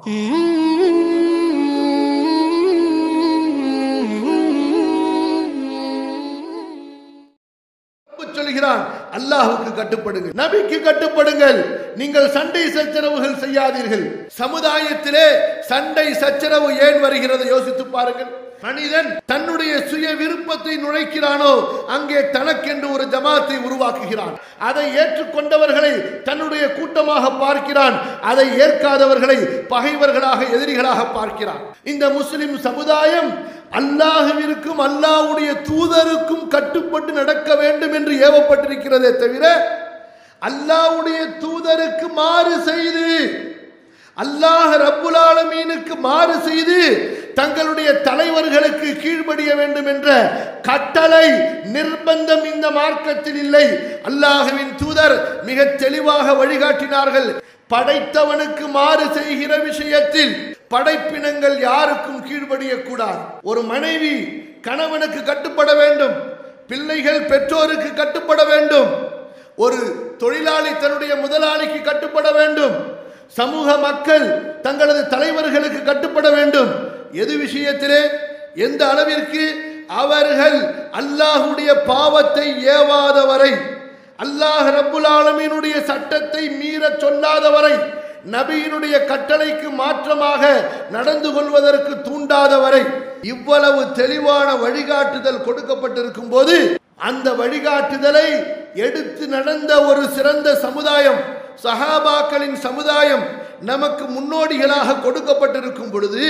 ரப்பு சொல்கிறான் அல்லாஹ்வுக்கு கட்டுப்படுங்கள் நபிக்கு கட்டுப்படுங்கள் நீங்கள் சண்டை சச்சரவுகள் செய்யாதீர்கள் சமுதாயத்திலே சண்டை சச்சரவு ஏன் வருகிறது யோசித்து பாருங்கள் மனிதன் தன்னுடைய சுய விருப்பத்தை நுழைக்கிறானோ அங்கே தனக்கென்று ஒரு ஜமாத்தை உருவாக்குகிறான் அதை ஏற்றுக்கொண்டவர்களை தன்னுடைய கூட்டமாக பார்க்கிறான் அதை ஏற்காதவர்களை பகைவர்களாக எதிரிகளாக பார்க்கிறான் இந்த முஸ்லிம் சமுதாயம் அல்லாஹுவிற்கும் அல்லாஹ்வுடைய தூதருக்கும் கட்டுப்பட்டு நடக்க வேண்டும் என்று ஏவப்பட்டிருக்கிறதே தவிர அல்லாஹ்வுடைய தூதருக்கு மாறு செய்து அல்லாஹ் ரப்புல் ஆலமீனுக்கு மாறு செய்து தங்களுடைய தலைவர்களுக்கு கீழ்ப்படிய வேண்டும் என்ற கட்டளை நிர்பந்தம் இந்த மார்க்கத்தில் இல்லை அல்லாஹுவின் தூதர் மிக தெளிவாக வழிகாட்டினார்கள் படைத்தவனுக்கு மாறு செய்கிற விஷயத்தில் படைப்பினங்கள் யாருக்கும் கீழ்ப்படிய கூடாது ஒரு மனைவி கணவனுக்கு கட்டுப்பட வேண்டும் பிள்ளைகள் பெற்றோருக்கு கட்டுப்பட வேண்டும் ஒரு தொழிலாளி தன்னுடைய முதலாளிக்கு கட்டுப்பட வேண்டும் சமூக மக்கள் தங்களது தலைவர்களுக்கு கட்டுப்பட வேண்டும் எது விஷயத்திலே எந்த அளவிற்கு அவர்கள் அல்லாஹுடைய பாவத்தை ஏவாதவரை அல்லாஹ் ரப்புல் ஆலமீனுடைய சட்டத்தை மீறச் சொல்லாதவரை நபியினுடைய கட்டளைக்கு மாற்றமாக நடந்து கொள்வதற்கு தூண்டாதவரை இவ்வளவு தெளிவான வழிகாட்டுதல் கொடுக்கப்பட்டிருக்கும் போது அந்த வழிகாட்டுதலை எடுத்து நடந்த ஒரு சிறந்த சமுதாயம் சஹாபாக்களின் சமுதாயம் நமக்கு முன்னோடிகளாக கொடுக்கப்பட்டிருக்கும் பொழுது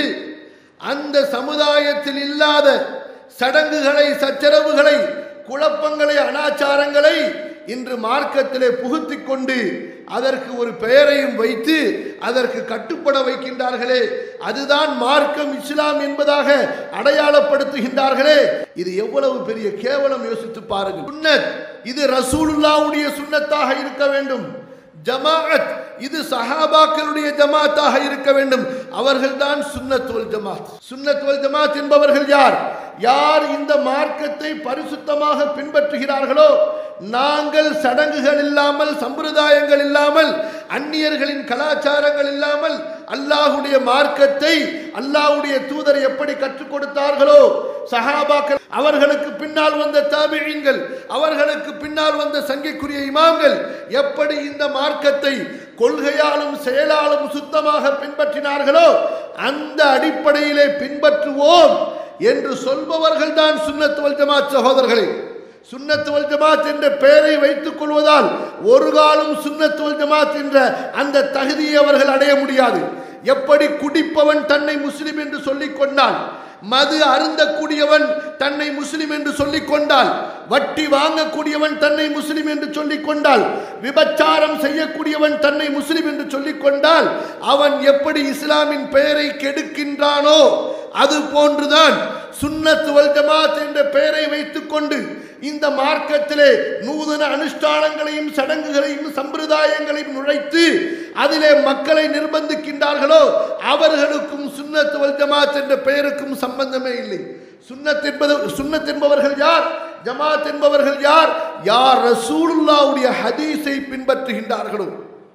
அந்த சமுதாயத்தில் இல்லாத சடங்குகளை சச்சரவுகளை குழப்பங்களை அனாச்சாரங்களை இன்று மார்க்கத்திலே புகுத்திக் கொண்டு அதற்கு ஒரு பெயரையும் வைத்து அதற்கு கட்டுப்பட வைக்கின்றார்களே அதுதான் மார்க்கம் இஸ்லாம் என்பதாக அடையாளப்படுத்துகின்றார்களே இது எவ்வளவு பெரிய கேவலம் யோசித்து பாருங்கள் சுன்னத் இது ரசூலுல்லாவுடைய சுன்னத்தாக இருக்க வேண்டும் ஜமாஅத் இது சஹாபாக்களுடைய ஜமாத்தாக இருக்க வேண்டும் அவர்கள்தான் சுன்னத் வல் ஜமாத் சுன்னத் வல் ஜமாத் என்பவர்கள் யார் யார் இந்த மார்க்கத்தை பரிசுத்தமாக பின்பற்றுகிறார்களோ நாங்கள் சடங்குகள் இல்லாமல் சம்பிரதாயங்கள் இல்லாமல் அந்நியர்களின் கலாச்சாரங்கள் இல்லாமல் அல்லாஹுடைய மார்க்கத்தை அல்லாஹுடைய தூதர் எப்படி கற்றுக் கொடுத்தார்களோ சஹாபாக்கள் அவர்களுக்கு பின்னால் வந்த தாபிழீன்கள் அவர்களுக்கு பின்னால் வந்த சங்கைக்குரிய இமாம்கள் எப்படி இந்த மார்க்கத்தை கொள்கையாலும் செயலாலும் சுத்தமாக பின்பற்றினார்களோ அந்த அடிப்படையிலே பின்பற்றுவோம் என்று சொல்பவர்கள் தான் சுன்னத் வல் ஜமாத் சகோதரர்களே சுன்னத் வல் ஜமாத் என்ற பெயரை வைத்துக் கொள்வதால் ஒரு காலம் சுன்னத் வல் ஜமாத் என்ற அந்த தகுதியை அவர்கள் அடைய முடியாது எப்படி குடிப்பவன் தன்னை முஸ்லிம் என்று சொல்லிக் கொண்டால் மது அருந்தக்கூடியவன் தன்னை முஸ்லிம் என்று சொல்லிக் கொண்டால் வட்டி வாங்கக்கூடியவன் தன்னை முஸ்லிம் என்று சொல்லிக் கொண்டால் விபச்சாரம் செய்யக்கூடியவன் தன்னை முஸ்லிம் என்று சொல்லிக் கொண்டால் அவன் எப்படி இஸ்லாமின் பெயரை கெடுக்கின்றானோ அது போன்றுதான் சுன்னத் வல் ஜமாத் என்ற பெயரை வைத்துக் கொண்டு இந்த மார்க்கத்திலே நூதன அனுஷ்டானங்களையும் சடங்குகளையும் சம்பிரதாயங்களையும் நுழைத்து அதிலே மக்களை நிர்பந்திக்கின்றார்களோ அவர்களுக்கும் சுன்னத் வல் ஜமாத் என்ற பெயருக்கும் சம்பந்தமே இல்லை சுன்னத் என்பது சுன்னத் என்பவர்கள் யார் ஜமாத் என்பவர்கள் யார் யார் ரசூலுல்லாவுடைய ஹதீஸை பின்பற்றுகின்றார்களோ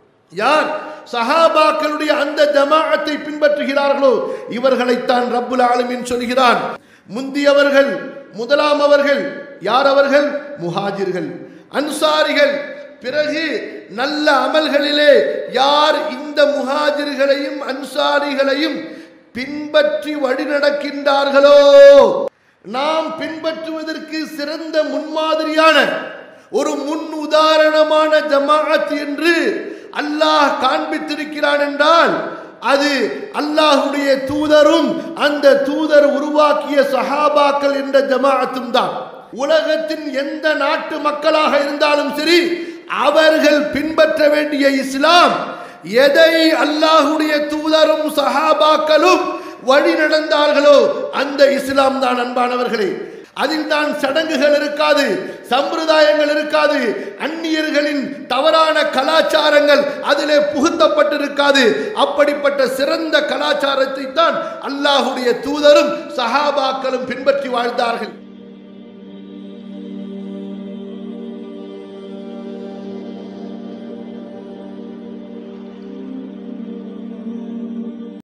யார் சஹாபாக்களுடைய அந்த ஜமாஅத்தை பின்பற்றுகிறார்களோ இவர்களைத்தான் ரப்புல் ஆலமீன் சொல்கிறான் முந்தியவர்கள் முதலாம் அவர்கள் யார் அவர்கள் முஹாஜிர்கள் அன்சாரிகள் பிறகு நல்ல அமல்களிலே யார் இந்த முஹாஜிர்களையும் அன்சாரிகளையும் பின்பற்றி வழிநடக்கின்றார்களோ நாம் பின்பற்றுவதற்கு சிறந்த முன்மாதிரியான ஒரு முன் உதாரணமான ஜமாஅத் என்று அல்லாஹ் காண்பித்திருக்கிறான் என்றால் அது அல்லாஹுடைய தூதரும் அந்த தூதர் உருவாக்கிய சஹாபாக்கள் என்ற ஜமாஅத்தும் தான் உலகத்தின் எந்த நாட்டு மக்களாக இருந்தாலும் சரி அவர்கள் பின்பற்ற வேண்டிய இஸ்லாம் எதை அல்லாஹுடைய தூதரும் சஹாபாக்களும் வழி நடந்தார்களோ அந்த இஸ்லாம் தான் அன்பானவர்களே அதில் தான் சடங்குகள் இருக்காது சம்பிரதாயங்கள் இருக்காது அந்நியர்களின் தவறான கலாச்சாரங்கள் அதிலே புகுத்தப்பட்டிருக்காது அப்படிப்பட்ட சிறந்த கலாச்சாரத்தை தான் அல்லாஹுடைய தூதரும் சஹாபாக்களும் பின்பற்றி வாழ்ந்தார்கள்